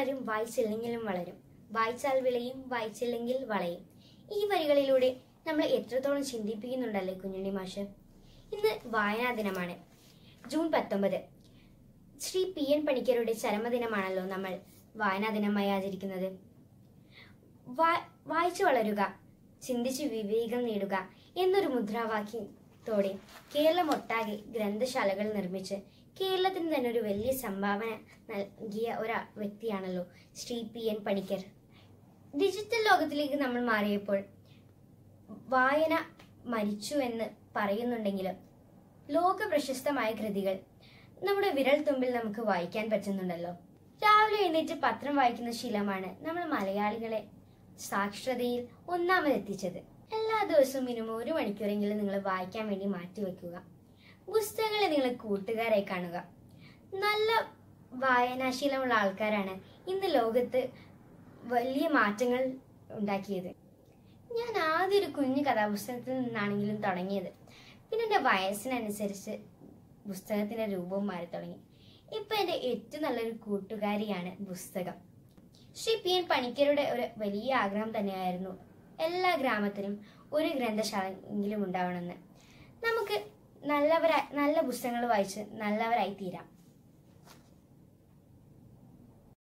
വളരും വായിച്ചില്ലെങ്കിലും വളരും വായിച്ചാൽ വിളയും വായിച്ചില്ലെങ്കിൽ വളയും ഈ വരികളിലൂടെ നമ്മൾ എത്രത്തോളം ചിന്തിപ്പിക്കുന്നുണ്ടല്ലേ കുഞ്ഞുണ്ണി മാഷ് ഇന്ന് വായനാ ദിനമാണ് ജൂൺ പത്തൊമ്പത് ശ്രീ പി എൻ പണിക്കരുടെ ചരമദിനമാണല്ലോ നമ്മൾ വായനാ ദിനമായി ആചരിക്കുന്നത് വാ- വായിച്ചു വളരുക ചിന്തിച്ച് വിവേകം നേടുക എന്നൊരു മുദ്രാവാക്യത്തോടെ കേരളമൊട്ടാകെ ഗ്രന്ഥശാലകൾ നിർമ്മിച്ച് കേരളത്തിന് തന്നെ ഒരു വലിയ സംഭാവന നൽകിയ ഒരു വ്യക്തിയാണല്ലോ Shri P N Panicker digital ലോകത്തിലേക്ക് നമ്മൾ മാറിയപ്പോൾ വായന മരിച്ചു എന്ന് പറയുന്നുണ്ടെങ്കിലും ലോക പ്രശസ്തമായ കൃതികൾ നമ്മുടെ വിരൽ തുമ്പിൽ നമുക്ക് വായിക്കാൻ പറ്റുന്നുണ്ടല്ലോ രാവിലെ എഴുന്നേറ്റ് പത്രം വായിക്കുന്ന ശീലമാണ് നമ്മൾ മലയാളികളെ സാക്ഷരതയിൽ ഒന്നാമതെത്തിച്ചത് എല്ലാ ദിവസവും മിനിമം ഒരു മണിക്കൂറെങ്കിലും നിങ്ങൾ വായിക്കാൻ വേണ്ടി മാറ്റിവെക്കുക പുസ്തകങ്ങളെ നിങ്ങൾ കൂട്ടുകാരായി കാണുക നല്ല വായനാശീലമുള്ള ആൾക്കാരാണ് ഇന്ന് ലോകത്ത് വലിയ മാറ്റങ്ങൾ ഉണ്ടാക്കിയത് ഞാൻ ആദ്യം ഒരു കുഞ്ഞു കഥാപുസ്തകത്തിൽ നിന്നാണെങ്കിലും തുടങ്ങിയത് പിന്നെ എൻ്റെ വയസ്സിനനുസരിച്ച് പുസ്തകത്തിന്റെ രൂപവും മാറി തുടങ്ങി ഇപ്പൊ എൻ്റെ ഏറ്റവും നല്ലൊരു കൂട്ടുകാരിയാണ് പുസ്തകം ശ്രീ പി എൻ പണിക്കരുടെ ഒരു വലിയ ആഗ്രഹം തന്നെയായിരുന്നു എല്ലാ ഗ്രാമത്തിലും ഒരു ഗ്രന്ഥശാല എങ്കിലും ഉണ്ടാവണമെന്ന് നമുക്ക് നല്ലവരായി നല്ല പുസ്തകങ്ങൾ വായിച്ച് നല്ലവരായി തീരാം